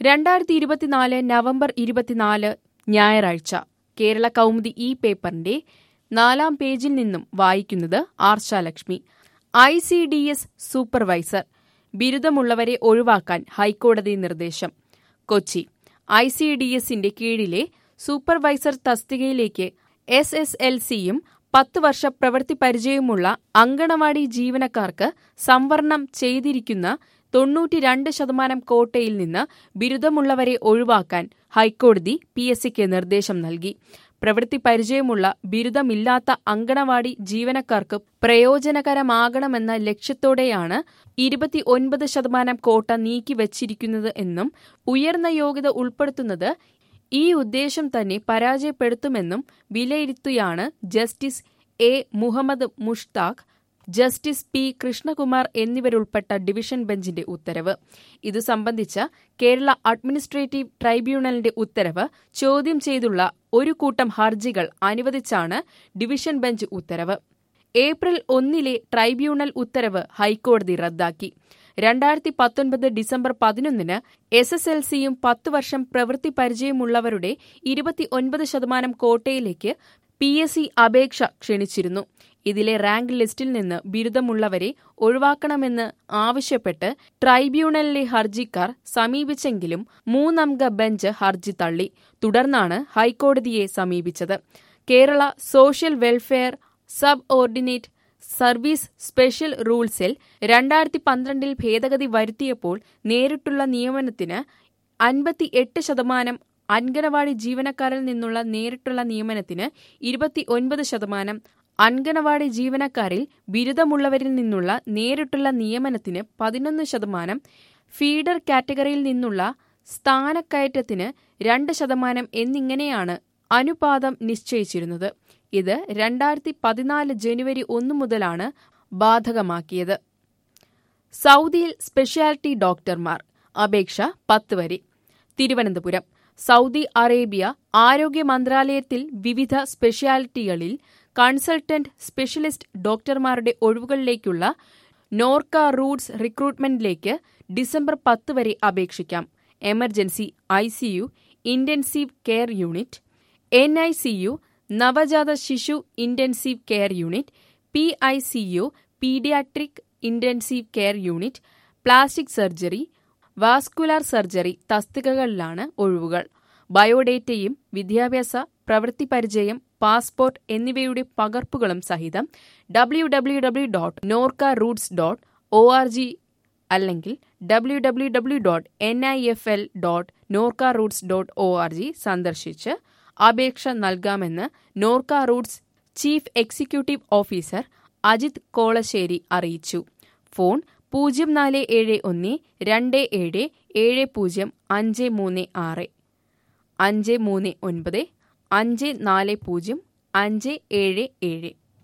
രണ്ടായിരത്തി ഇരുപത്തിനാല് നവംബർ ഇരുപത്തിനാല് ഞായറാഴ്ച കേരള കൗമുദി ഈ പേപ്പറിന്റെ നാലാം പേജിൽ നിന്നും വായിക്കുന്നത് Arshalakshmi I C D S supervisor ബിരുദമുള്ളവരെ ഒഴിവാക്കാൻ ഹൈക്കോടതി നിർദ്ദേശം കൊച്ചി ഐ സി ഡി എസിന്റെ കീഴിലെ സൂപ്പർവൈസർ തസ്തികയിലേക്ക് എസ് എസ് എൽ സിയും പത്ത് വർഷ പ്രവൃത്തി പരിചയമുള്ള അങ്കണവാടി ജീവനക്കാർക്ക് സംവരണം ചെയ്തിരിക്കുന്ന തൊണ്ണൂറ്റിരണ്ട് ശതമാനം കോട്ടയിൽ നിന്ന് ബിരുദമുള്ളവരെ ഒഴിവാക്കാൻ ഹൈക്കോടതി പി എസ് സിക്ക് നിർദ്ദേശം നൽകി പ്രവൃത്തി പരിചയമുള്ള ബിരുദമില്ലാത്ത അങ്കണവാടി ജീവനക്കാർക്ക് പ്രയോജനകരമാകണമെന്ന ലക്ഷ്യത്തോടെയാണ് ഇരുപത്തിയൊൻപത് ശതമാനം കോട്ട നീക്കിവച്ചിരിക്കുന്നത് എന്നും ഉയർന്ന യോഗ്യത ഉൾപ്പെടുത്തുന്നത് ഈ ഉദ്ദേശം തന്നെ പരാജയപ്പെടുത്തുമെന്നും വിലയിരുത്തിയാണ് justice A Muhammad Mushtaq justice P Krishnakumar എന്നിവരുൾപ്പെട്ട ഡിവിഷൻ ബെഞ്ചിന്റെ ഉത്തരവ് ഇതു സംബന്ധിച്ച കേരള അഡ്മിനിസ്ട്രേറ്റീവ് ട്രൈബ്യൂണലിന്റെ ഉത്തരവ് ചോദ്യം ചെയ്തുള്ള ഒരു കൂട്ടം ഹർജികൾ അനുവദിച്ചാണ് ഡിവിഷൻ ബെഞ്ച് ഉത്തരവ് ഏപ്രിൽ ഒന്നിലെ ട്രൈബ്യൂണൽ ഉത്തരവ് ഹൈക്കോടതി റദ്ദാക്കി രണ്ടായിരത്തി പത്തൊൻപത് ഡിസംബർ പതിനൊന്നിന് എസ് എസ് എൽ സിയും പത്ത് വർഷം പ്രവൃത്തി പരിചയമുള്ളവരുടെ ഇരുപത്തിയൊൻപത് ശതമാനം കോട്ടയിലേക്ക് പി എസ് സി അപേക്ഷ ക്ഷണിച്ചിരുന്നു ഇതിലെ റാങ്ക് ലിസ്റ്റിൽ നിന്ന് ബിരുദമുള്ളവരെ ഒഴിവാക്കണമെന്ന് ആവശ്യപ്പെട്ട് ട്രൈബ്യൂണലിലെ ഹർജിക്കാർ സമീപിച്ചെങ്കിലും മൂന്നംഗ ബെഞ്ച് ഹർജി തള്ളി തുടർന്നാണ് ഹൈക്കോടതിയെ സമീപിച്ചത് Kerala social welfare subordinate service special റൂൾസിൽ രണ്ടായിരത്തി പന്ത്രണ്ടിൽ ഭേദഗതി വരുത്തിയപ്പോൾ നേരിട്ടുള്ള നിയമനത്തിന് അൻപത്തിയെട്ട് ശതമാനം അൻഗനവാടി ജീവനക്കാരിൽ നിന്നുള്ള നേരിട്ടുള്ള നിയമനത്തിന് ഇരുപത്തിയൊൻപത് ശതമാനം അൻഗനവാടി ജീവനക്കാരിൽ ബിരുദമുള്ളവരിൽ നിന്നുള്ള നേരിട്ടുള്ള നിയമനത്തിന് പതിനൊന്ന് ശതമാനം ഫീഡർ കാറ്റഗറിയിൽ നിന്നുള്ള സ്ഥാനക്കയറ്റത്തിന് രണ്ട് ശതമാനം എന്നിങ്ങനെയാണ് അനുപാതം നിശ്ചയിച്ചിരുന്നത് ഇത് രണ്ടായിരത്തി പതിനാല് ജനുവരി ഒന്ന് മുതലാണ് ബാധകമാക്കിയത് സൗദിയിൽ സ്പെഷ്യാലിറ്റി ഡോക്ടർമാർ അപേക്ഷ പത്ത് വരെ തിരുവനന്തപുരം സൗദി അറേബ്യ ആരോഗ്യ മന്ത്രാലയത്തിൽ വിവിധ സ്പെഷ്യാലിറ്റികളിൽ കൺസൾട്ടന്റ് സ്പെഷ്യലിസ്റ്റ് ഡോക്ടർമാരുടെ ഒഴിവുകളിലേക്കുള്ള നോർക്ക റൂട്ട്സ് റിക്രൂട്ട്മെന്റിലേക്ക് ഡിസംബർ പത്ത് വരെ അപേക്ഷിക്കാം emergency ICU intensive care unit N I C U നവജാത ശിശു intensive care unit P I C U paediatric intensive care unit plastic surgery vascular surgery തസ്തികകളിലാണ് ഒഴിവുകൾ ബയോഡേറ്റയും വിദ്യാഭ്യാസ പ്രവൃത്തി പരിചയം പാസ്പോർട്ട് എന്നിവയുടെ പകർപ്പുകളും സഹിതം W W W dot Norka Roots dot O R G അല്ലെങ്കിൽ W W W dot N I F L dot Norka Roots dot O R G സന്ദർശിച്ച് അപേക്ഷ നൽകാമെന്ന് Norka Roots chief executive officer Ajith Kolassery അറിയിച്ചു ഫോൺ പൂജ്യം നാല് ഏഴ് ഒന്ന് രണ്ട് ഏഴ് ഏഴ് പൂജ്യം അഞ്ച് മൂന്ന് ആറ് അഞ്ച് മൂന്ന് ഒൻപത് അഞ്ച് നാല് പൂജ്യം അഞ്ച് ഏഴ് ഏഴ്